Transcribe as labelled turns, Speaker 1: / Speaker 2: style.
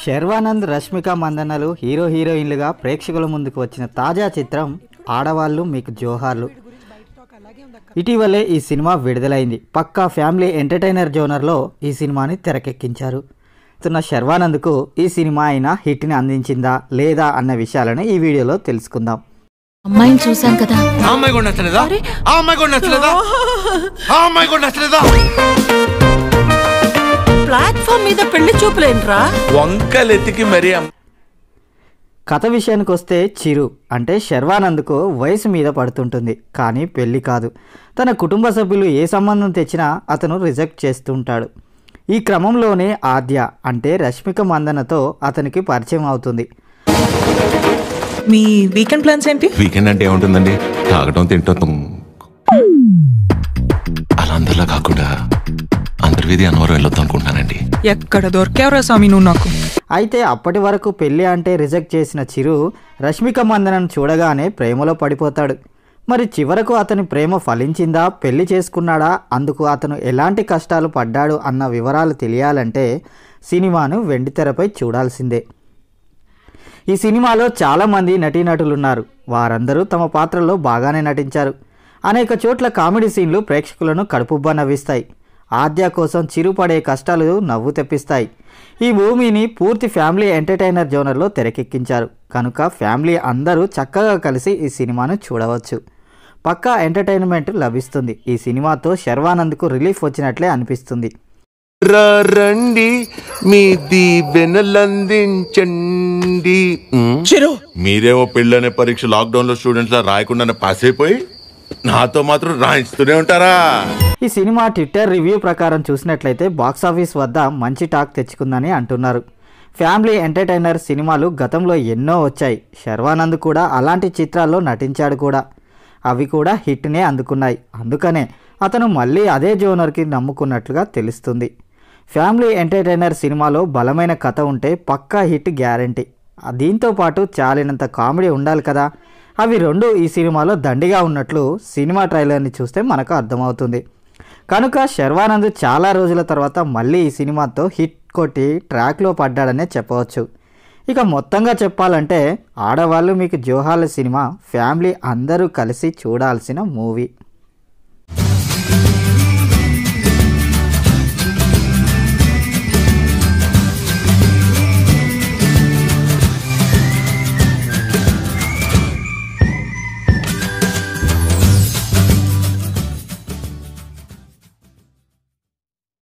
Speaker 1: Sharwanand Rashmika మందన్నలు hero హీరోయిన్లుగా ప్రేక్షకుల ముందుకు వచ్చిన తాజా చిత్రం ఆడవాళ్ళు మీకు జోహార్లు ఇటీవలే ఈ సినిమా విడుదలైంది పక్కా ఫ్యామిలీ ఎంటర్టైనర్ జోనర్లో ఈ సినిమాని తెరకెక్కించారు తున్న శర్వానంద్కు ఈ సినిమా అయినా హిట్ని అందించిందా లేదా అన్న విషయాలను ఈ వీడియోలో తెలుసుకుందాం
Speaker 2: అమ్మాయిని చూసాం కదా
Speaker 3: ఆ అమ్మాయి కూడా నచ్చలేదా ఆ అమ్మాయి కూడా నచ్చలేదా ఆ అమ్మాయి కూడా నచ్చలేదా
Speaker 4: ప్లాట్ఫామ్ మీద పెళ్లి చూపులేంట్రా
Speaker 3: వంకలెత్తికి మరీ అమ్-
Speaker 1: కథ విషయానికి వస్తే చిరు అంటే శర్వానంద్కు వయసు మీద పడుతుంటుంది కానీ పెళ్లి కాదు తన కుటుంబ సభ్యులు ఏ సంబంధం తెచ్చినా అతను రిజెక్ట్ చేస్తుంటాడు ఈ క్రమంలోనే ఆద్య అంటే రష్మిక మందనతో అతనికి పరిచయం అవుతుంది
Speaker 5: మీ వీకెండ్ ప్లాన్స్ ఏంటి
Speaker 6: వీకెండ్ అంటే ఏముంటుందండి తాగటం తింటాం తుమ్. అలా అందరిలా కాకుండా అంతర్వేది అన్నవరం వెళ్ళొద్దాం అనుకుంటున్నానండి
Speaker 5: ఎక్కడ దొరికావురా స్వామి నువ్వు నాకు
Speaker 1: అయితే అప్పటి వరకు పెళ్లి అంటే రిజెక్ట్ చేసిన చిరు రష్మిక మందనను చూడగానే ప్రేమలో పడిపోతాడు మరి చివరకు అతని ప్రేమ ఫలించిందా పెళ్లి చేసుకున్నాడా అందుకు అతను ఎలాంటి కష్టాలు పడ్డాడు అన్న వివరాలు తెలియాలంటే సినిమాను వెండితెరపై చూడాల్సిందే ఈ సినిమాలో చాలామంది నటీనటులున్నారు వారందరూ తమ పాత్రల్లో బాగానే నటించారు అనేక చోట్ల కామెడీ సీన్లు ప్రేక్షకులను కడుపుబ్బా నవ్విస్తాయి ఆద్య కోసం చిరుపడే కష్టాలు నవ్వు తెప్పిస్తాయి ఈ మూవీని పూర్తి ఫ్యామిలీ ఎంటర్టైనర్ జోనర్లో తెరకెక్కించారు కనుక ఫ్యామిలీ అందరూ చక్కగా కలిసి ఈ సినిమాను చూడవచ్చు పక్కా ఎంటర్టైన్మెంట్ లభిస్తుంది ఈ సినిమాతో శర్వానంద్కు రిలీఫ్ వచ్చినట్లే అనిపిస్తుంది
Speaker 3: రా రండి మీ దీవెనలందించండి ఉమ్.
Speaker 5: చిరు
Speaker 3: మీరేమో పెళ్ళనే పరీక్ష లాక్డౌన్ లో స్టూడెంట్స్ లా రాయకుండానే పాస్ అయిపోయి నాతో మాత్రం రాయించుతూనే ఉంటారా
Speaker 1: ఈ సినిమా ట్విట్టర్ రివ్యూ ప్రకారం చూసినట్లయితే బాక్సాఫీస్ వద్ద మంచి టాక్ తెచ్చుకుందని అంటున్నారు ఫ్యామిలీ ఎంటర్టైనర్ సినిమాలు గతంలో ఎన్నో వచ్చాయి శర్వానంద్ కూడా అలాంటి చిత్రాల్లో నటించాడు కూడా అవి కూడా హిట్నే అందుకున్నాయి అందుకనే అతను మళ్ళీ అదే జోనర్కి నమ్ముకున్నట్లుగా తెలుస్తుంది ఫ్యామిలీ ఎంటర్టైనర్ సినిమాలో బలమైన కథ ఉంటే పక్కా హిట్ గ్యారంటీ దీంతో పాటు చాలినంత కామెడీ ఉండాలి కదా అవి రెండు ఈ సినిమాలో దండిగా ఉన్నట్లు సినిమా ట్రైలర్ని చూస్తే మనకు అర్థమవుతుంది కనుక శర్వానంద్ చాలా రోజుల తర్వాత మళ్ళీ ఈ సినిమాతో హిట్ కొట్టి ట్రాక్లో పడ్డాడనే చెప్పవచ్చు ఇక మొత్తంగా చెప్పాలంటే ఆడవాళ్ళు మీకు జోహాల సినిమా ఫ్యామిలీ అందరూ కలిసి చూడాల్సిన మూవీ